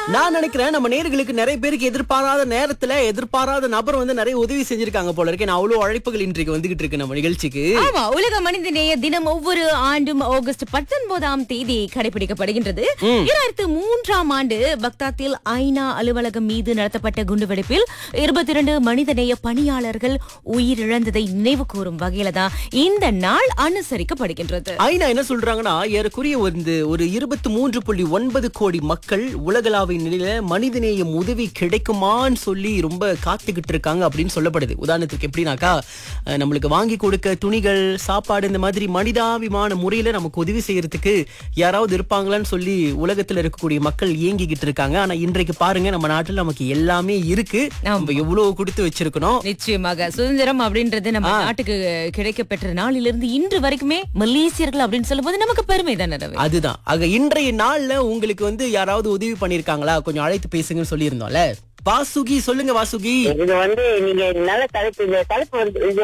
நான் நினைக்கிறேன் நம்ம நேர்களுக்கு நிறைய பேருக்கு எதிர்பாராத நேரத்துல எதிர்பாராத நபர் வந்து நிறைய உதவி செஞ்சிருக்காங்க போல இருக்கு நான் அவ்வளவு அழைப்புகள் இன்றைக்கு வந்துகிட்டு இருக்கு நம்ம நிகழ்ச்சிக்கு ஆமா உலக மனித நேய தினம் ஒவ்வொரு ஆண்டும் ஆகஸ்ட் பத்தொன்பதாம் தேதி கடைபிடிக்கப்படுகின்றது இரண்டாயிரத்து மூன்றாம் ஆண்டு பக்தாத்தில் ஐநா அலுவலகம் மீது நடத்தப்பட்ட குண்டுவெடிப்பில் இருபத்தி இரண்டு மனித நேய பணியாளர்கள் உயிரிழந்ததை நினைவு கூறும் வகையில தான் இந்த நாள் அனுசரிக்கப்படுகின்றது ஐநா என்ன சொல்றாங்கன்னா ஏறக்குறைய வந்து ஒரு இருபத்தி மூன்று புள்ளி ஒன்பது கோடி மக்கள் உலகளாவிய நிலையில மனிதநேயம் உதவி கிடைக்குமான்னு சொல்லி ரொம்ப காத்துக்கிட்டு இருக்காங்க அப்படின்னு சொல்லப்படுது உதாரணத்துக்கு எப்படின்னாக்கா அஹ், நம்மளுக்கு வாங்கி கொடுக்க துணிகள் சாப்பாடு இந்த மாதிரி மனிதாபிமான முறையில நமக்கு உதவி செய்யறதுக்கு யாராவது இருப்பாங்களான்னு சொல்லி உலகத்துல இருக்கக்கூடிய மக்கள் இயங்கிக்கிட்டு இருக்காங்க ஆனா இன்றைக்கு பாருங்க நம்ம நாட்டுல நமக்கு எல்லாமே இருக்கு நம்ம எவ்வளவு கொடுத்து வச்சிருக்கணும் நிச்சயமாக சுதந்திரம் அப்படின்றது நம்ம நாட்டுக்கு கிடைக்க பெற்ற நாளிலிருந்து இன்று வரைக்குமே மலேசியர்கள் அப்படின்னு சொல்லும்போது நமக்கு பெருமை தானே ரவி அதுதான் ஆக இன்றைய நாள்ல உங்களுக்கு வந்து யாராவது உதவி பண்ணிருக்காங்களா கொஞ்சம் அழைத்து பேசுங்கன்னு சொல்லியிருந்தோம்ல வாசுகி சொல்லுங்க வாசுகி இது வந்து நீங்க நல்ல தலைப்பு இந்த தலைப்பு வந்து இது